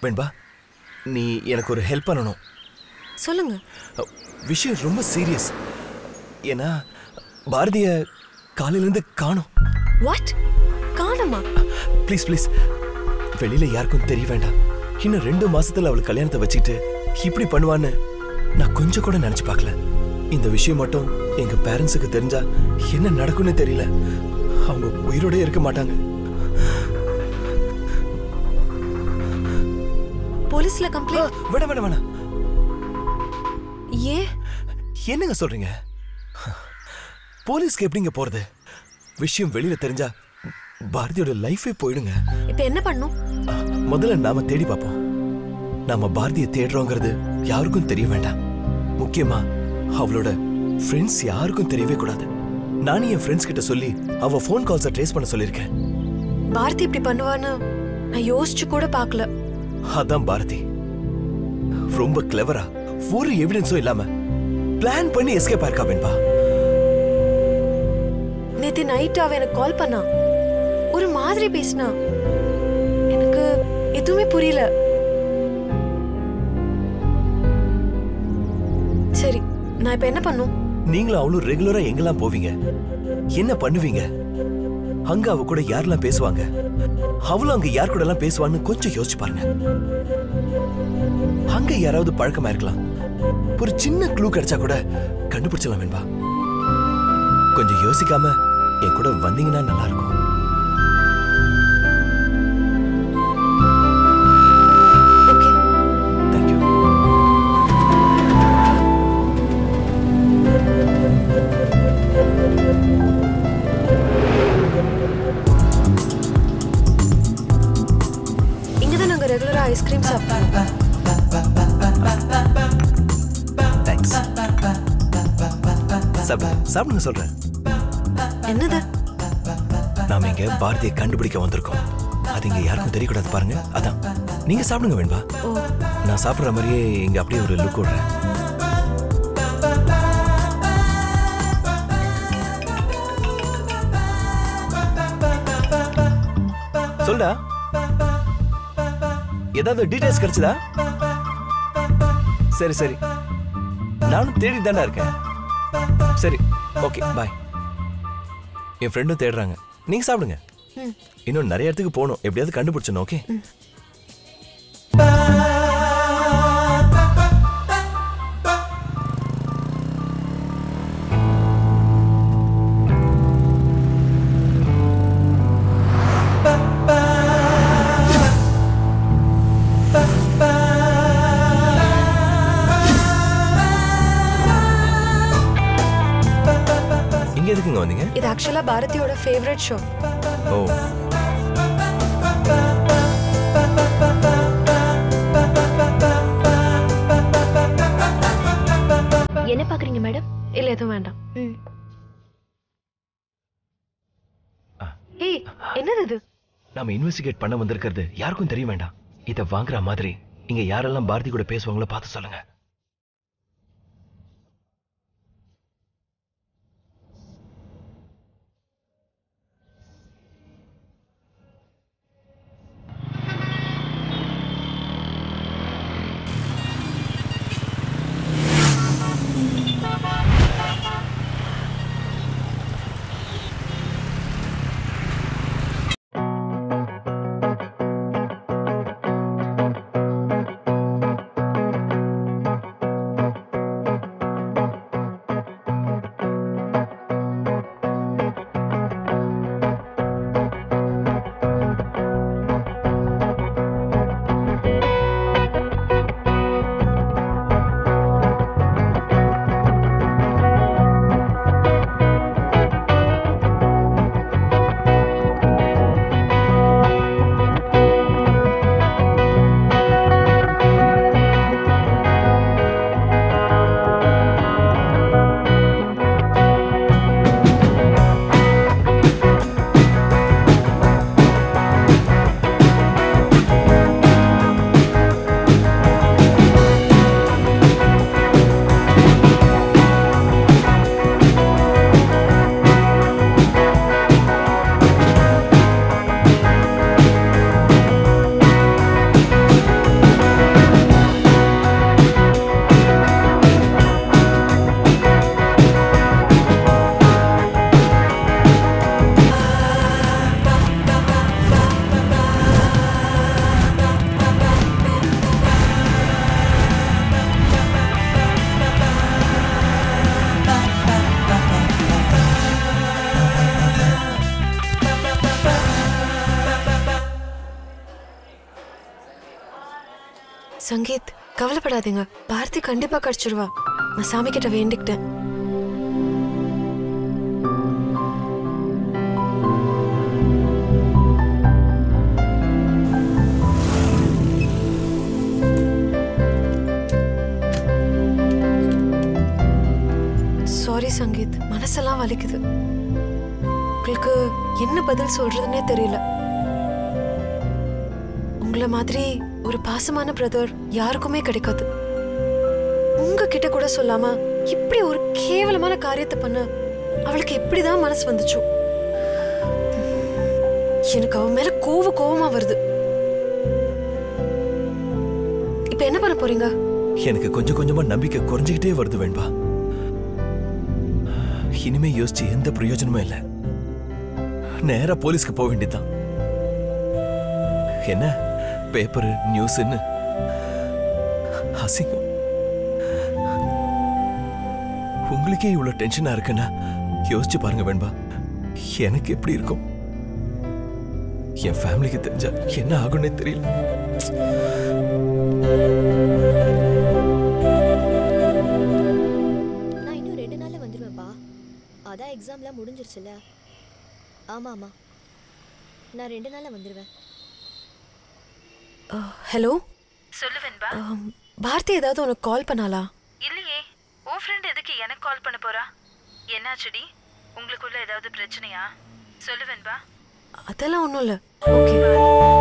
வெண்பா நீ எனக்கு ஒரு ஹெல்ப் பண்ணணும் சொல்லுங்க அ, விஷயம் ரொம்ப சீரியஸ் ஏன்னா பாரதிய காலையிலேருந்து காணோம் வாட் காணமா ப்ளீஸ் ப்ளீஸ் வெளியில யாருக்கும் தெரிய வேண்டாம் இன்னும் ரெண்டு மாசத்துல அவளுக்கு கல்யாணத்தை வச்சுக்கிட்டு இப்படி பண்ணுவான்னு நான் கொஞ்சம் கூட நினைச்சு பார்க்கல இந்த விஷயம் மட்டும் எங்க பேரண்ட்ஸுக்கு தெரிஞ்சா என்ன நடக்கும்னு தெரியல அவங்க உயிரோட இருக்க மாட்டாங்க போலீஸ்ல கம்ப்ளைண்ட் வேணாம் வேணாம் வேணாம் ஏன் என்னங்க சொல்றீங்க போலீஸ்க்கு எப்படிங்க போறது விஷயம் வெளியில தெரிஞ்சா பாரதியோட லைஃபே போயிடுங்க இப்ப என்ன பண்ணும் ஆ, முதல்ல நாம தேடி பார்ப்போம் நாம பாரதியை தேடுறோங்கிறது யாருக்கும் தெரிய வேண்டாம் முக்கியமா அவளோட ஃப்ரெண்ட்ஸ் யாருக்கும் தெரியவே கூடாது நானும் என் ஃப்ரெண்ட்ஸ் கிட்ட சொல்லி அவ ஃபோன் கால்ஸை ட்ரேஸ் பண்ண சொல்லியிருக்கேன் பாரதி இப்படி பண்ணுவான்னு நான் யோசிச்சு கூட பார்க்கல அதான் பாரதி ரொம்ப கிளவரா ஒரு எவிடன்ஸும் இல்லாம பிளான் பண்ணி எஸ்கேப் ஆயிருக்கா வெண்பா நேத்து நைட் அவ எனக்கு கால் பண்ணா ஒரு மாதிரி பேசினா எனக்கு எதுவுமே புரியல சரி நான் இப்ப என்ன பண்ணும் நீங்களும் அவளும் ரெகுலரா எங்கெல்லாம் போவீங்க என்ன பண்ணுவீங்க அங்க அவ கூட யாரெல்லாம் பேசுவாங்க அவளும் அங்க யார் கூட எல்லாம் பேசுவான்னு கொஞ்சம் யோசிச்சு பாருங்க அங்க யாராவது பழக்கமா இருக்கலாம் ஒரு சின்ன க்ளூ கிடைச்சா கூட கண்டுபிடிச்சலாம் வேண்பா கொஞ்சம் யோசிக்காம என் கூட வந்தீங்கன்னா நல்லா இருக்கும் ஓகே தேங்க்யூ இங்க தான் நாங்க ரெகுலரா ஐஸ்கிரீம் சாப்பிடுவோம் தேங்க்ஸ் சாப்பிடுங்க சாப்பிடுங்க சொல்றேன் என்னது நாம இங்க பாரதியை கண்டுபிடிக்க வந்திருக்கோம் அது இங்க யாருக்கும் தெரியக்கூடாது பாருங்க அதான் நீங்க சாப்பிடுங்க வேண்பா ஓ நான் சாப்பிடுற மாதிரியே இங்க அப்படியே ஒரு லுக் விடுறேன் சொல்டா ஏதாவது டீடைல்ஸ் கிடைச்சதா சரி சரி நானும் தேடி தாண்டா இருக்கேன் சரி ஓகே பாய் என் ஃப்ரெண்டும் தேடுறாங்க நீங்க சாப்பிடுங்க இன்னும் நிறைய இடத்துக்கு போகணும் எப்படியாவது கண்டுபிடிச்சணும் ஓகே இங்க எதுக்குங்க வந்தீங்க இது ஆக்சுவலா பாரதியோட ஃபேவரட் ஷோ ஓ என்ன பாக்குறீங்க மேடம் இல்ல எதுவும் வேண்டாம் ஆ. ஏய் என்னது இது நாம இன்வெஸ்டிகேட் பண்ண வந்திருக்கிறது யாருக்கும் தெரிய வேண்டாம் இத வாங்குற மாதிரி இங்க யாரெல்லாம் பாரதி கூட பேசுவாங்களோ பார்த்து சொல்லுங்க சங்கீத் கவலைப்படாதீங்க பாரதி கண்டிப்பா கிடைச்சிருவா நான் சாமி கிட்ட வேண்டிக்கிட்டேன் சாரி சங்கீத் மனசெல்லாம் வலிக்குது உங்களுக்கு என்ன பதில் சொல்றதுன்னே தெரியல உங்களை மாதிரி ஒரு பாசமான பிரதர் யாருக்குமே கிடைக்காது உங்ககிட்ட கூட சொல்லாம இப்படி ஒரு கேவலமான காரியத்தை பண்ண அவளுக்கு எப்படிதான் மனசு வந்துச்சோ எனக்கு அவன் மேல கோவ கோவமா வருது இப்ப என்ன பண்ண போறீங்க எனக்கு கொஞ்சம் கொஞ்சமா நம்பிக்கை குறைஞ்சுக்கிட்டே வருது வேண்பா இனிமே யோசிச்சு எந்த பிரயோஜனமும் இல்லை நேரா போலீஸ்க்கு போக வேண்டியதுதான் என்ன பேப்பரு நியூஸ்ன்னு அசிங்கம் உங்களுக்கே இவ்வளவு டென்ஷனா இருக்குன்னா யோசிச்சு பாருங்க வேண்பா எனக்கு எப்படி இருக்கும் என் ஃபேமிலிக்கு தெரிஞ்சா என்ன ஆகும்னே தெரியல நான் இன்னும் ரெண்டு நாள்ல வந்துடுவேன்ப்பா அதான் எக்ஸாம்லாம் முடிஞ்சிருச்சுல ஆமா ஆமா நான் ரெண்டு நாள்ல வந்துடுவேன் ஹலோ சொல்லு வெண்பா பாரதி ஏதாவது உனக்கு கால் பண்ணாளா இல்லையே உன் ஃப்ரெண்ட் எதுக்கு எனக்கு கால் பண்ண போறா என்னாச்சுடி உங்களுக்குள்ள ஏதாவது பிரச்சனையா சொல்லு வெண்பா அதெல்லாம் ஒன்றும் இல்லை ஓகே